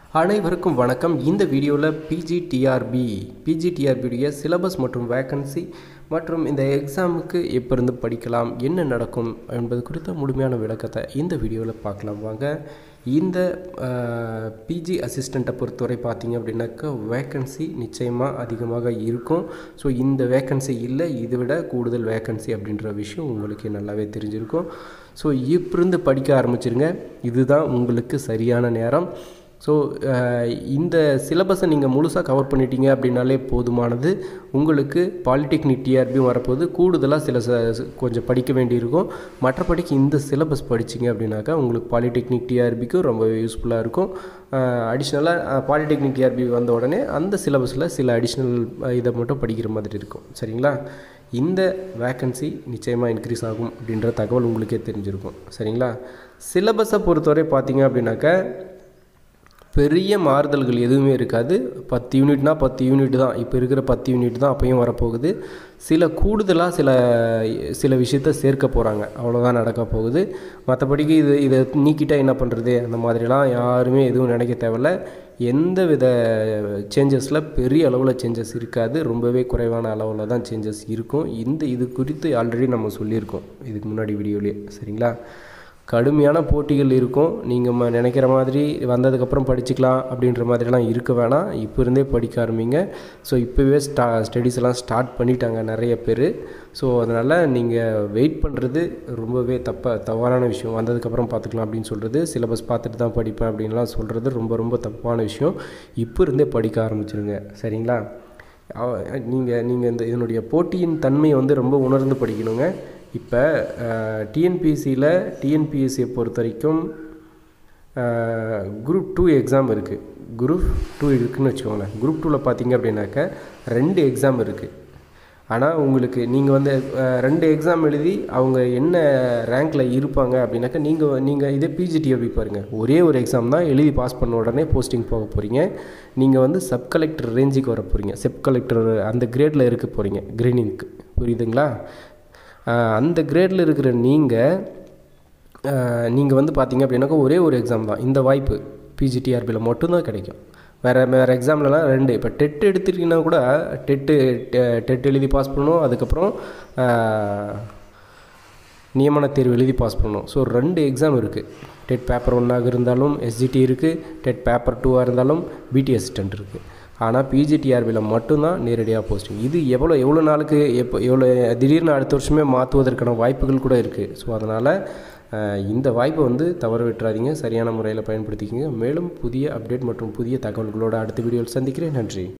அனைவருக்கும் வணக்கம் இந்த வீடியோவில் பிஜிடிஆர்பி பிஜிடிஆர்பியுடைய சிலபஸ் மற்றும் வேக்கன்சி மற்றும் இந்த எக்ஸாமுக்கு எப்போ இருந்து படிக்கலாம் என்ன நடக்கும் என்பது குறித்த முழுமையான விளக்கத்தை இந்த வீடியோவில் பார்க்கலாம் வாங்க இந்த பிஜி அசிஸ்டண்ட்டை பொறுத்தவரை பார்த்தீங்க அப்படின்னாக்கா வேக்கன்சி நிச்சயமாக அதிகமாக இருக்கும் ஸோ இந்த வேக்கன்சி இல்லை இதை விட கூடுதல் வேக்கன்சி அப்படின்ற விஷயம் உங்களுக்கு நல்லாவே தெரிஞ்சிருக்கும் ஸோ இப்பிருந்து படிக்க ஆரம்பிச்சிருங்க இதுதான் உங்களுக்கு சரியான நேரம் ஸோ இந்த சிலபஸை நீங்கள் முழுசாக கவர் பண்ணிட்டீங்க அப்படின்னாலே போதுமானது உங்களுக்கு பாலிடெக்னிக் டிஆர்பியும் வரப்போது கூடுதலாக சில ச கொஞ்சம் படிக்க வேண்டியிருக்கும் மற்றபடிக்கு இந்த சிலபஸ் படிச்சிங்க அப்படின்னாக்கா உங்களுக்கு பாலிடெக்னிக் டிஆர்பிக்கும் ரொம்ப யூஸ்ஃபுல்லாக இருக்கும் அடிஷ்னலாக பாலிடெக்னிக் டிஆர்பி வந்த உடனே அந்த சிலபஸில் சில அடிஷ்னல் இதை மட்டும் படிக்கிற மாதிரி இருக்கும் சரிங்களா இந்த வேக்கன்சி நிச்சயமாக இன்க்ரீஸ் ஆகும் அப்படின்ற தகவல் உங்களுக்கே தெரிஞ்சிருக்கும் சரிங்களா சிலபஸை பொறுத்தவரை பார்த்தீங்க அப்படின்னாக்கா பெரிய மாறுதல்கள் எதுவுமே இருக்காது பத்து யூனிட்னா பத்து யூனிட் தான் இப்போ இருக்கிற பத்து யூனிட் தான் அப்பையும் வரப்போகுது சில கூடுதலாக சில சில விஷயத்த சேர்க்க போகிறாங்க அவ்வளோதான் நடக்க போகுது மற்றபடிக்கு இது இதை நீக்கிட்டால் என்ன பண்ணுறது அந்த மாதிரிலாம் யாருமே எதுவும் நினைக்க தேவையில்ல எந்த வித சேஞ்சஸில் பெரிய அளவில் சேஞ்சஸ் இருக்காது ரொம்பவே குறைவான அளவில் தான் சேஞ்சஸ் இருக்கும் இந்த இது குறித்து ஆல்ரெடி நம்ம சொல்லியிருக்கோம் இதுக்கு முன்னாடி வீடியோலேயே சரிங்களா கடுமையான போட்டிகள் இருக்கும் நீங்கள் நினைக்கிற மாதிரி வந்ததுக்கப்புறம் படிச்சுக்கலாம் அப்படின்ற மாதிரிலாம் இருக்க வேணாம் இப்போ இருந்தே படிக்க ஆரம்பிங்க ஸோ இப்போவே ஸ்டா ஸ்டடீஸ் எல்லாம் ஸ்டார்ட் பண்ணிட்டாங்க நிறைய பேர் ஸோ அதனால் நீங்கள் வெயிட் பண்ணுறது ரொம்பவே தப்பாக தவறான விஷயம் வந்ததுக்கப்புறம் பார்த்துக்கலாம் அப்படின்னு சொல்கிறது சிலபஸ் பார்த்துட்டு தான் படிப்பேன் அப்படின்லாம் சொல்கிறது ரொம்ப ரொம்ப தப்பான விஷயம் இப்போ இருந்தே படிக்க ஆரம்பிச்சிருங்க சரிங்களா நீங்கள் நீங்கள் இந்த இதனுடைய போட்டியின் தன்மையை வந்து ரொம்ப உணர்ந்து படிக்கணுங்க இப்போ டிஎன்பிஎஸ்சியில் டிஎன்பிஎஸ்சியை பொறுத்த வரைக்கும் குரூப் டூ எக்ஸாம் இருக்குது குரூப் டூ இருக்குதுன்னு வச்சுக்கோங்களேன் குரூப் டூவில் பார்த்தீங்க அப்படின்னாக்க ரெண்டு எக்ஸாம் இருக்குது ஆனால் உங்களுக்கு நீங்கள் வந்து ரெண்டு எக்ஸாம் எழுதி அவங்க என்ன ரேங்க்கில் இருப்பாங்க அப்படின்னாக்கா நீங்கள் நீங்கள் இதே பிஜிடிஎஃபி பாருங்கள் ஒரே ஒரு எக்ஸாம் தான் எழுதி பாஸ் பண்ண உடனே போஸ்டிங் போக போகிறீங்க நீங்கள் வந்து சப் கலெக்டர் ரேஞ்சுக்கு வர போகிறீங்க சப் கலெக்டர் அந்த கிரேடில் இருக்க போகிறீங்க கிரீனிங்க்கு புரியுதுங்களா அந்த கிரேடில் இருக்கிற நீங்கள் நீங்கள் வந்து பார்த்தீங்க அப்படின்னாக்கா ஒரே ஒரு எக்ஸாம் தான் இந்த வாய்ப்பு பிஜிடிஆர்பியில் மட்டும்தான் கிடைக்கும் வேறு வேறு எக்ஸாம்லலாம் ரெண்டு இப்போ டெட் எடுத்துட்டிங்கன்னா கூட டெட்டு டெட் எழுதி பாஸ் பண்ணணும் அதுக்கப்புறம் நியமன தேர்வு எழுதி பாஸ் பண்ணணும் ஸோ ரெண்டு எக்ஸாம் இருக்குது டெட் பேப்பர் ஒன்றாக இருந்தாலும் எஸ்ஜிடி இருக்குது டெட் பேப்பர் டூவாக இருந்தாலும் பிடி அசிஸ்டண்ட் இருக்குது ஆனால் பிஜிடிஆர்பியில் மட்டும்தான் நேரடியாக போஸ்டிங் இது எவ்வளோ எவ்வளோ நாளுக்கு எப்போ எவ்வளோ திடீர்னு அடுத்த வருஷமே மாற்றுவதற்கான வாய்ப்புகள் கூட இருக்குது ஸோ அதனால் இந்த வாய்ப்பை வந்து தவற விட்டுறாதீங்க சரியான முறையில் பயன்படுத்திக்கிங்க மேலும் புதிய அப்டேட் மற்றும் புதிய தகவல்களோடு அடுத்த வீடியோவில் சந்திக்கிறேன் நன்றி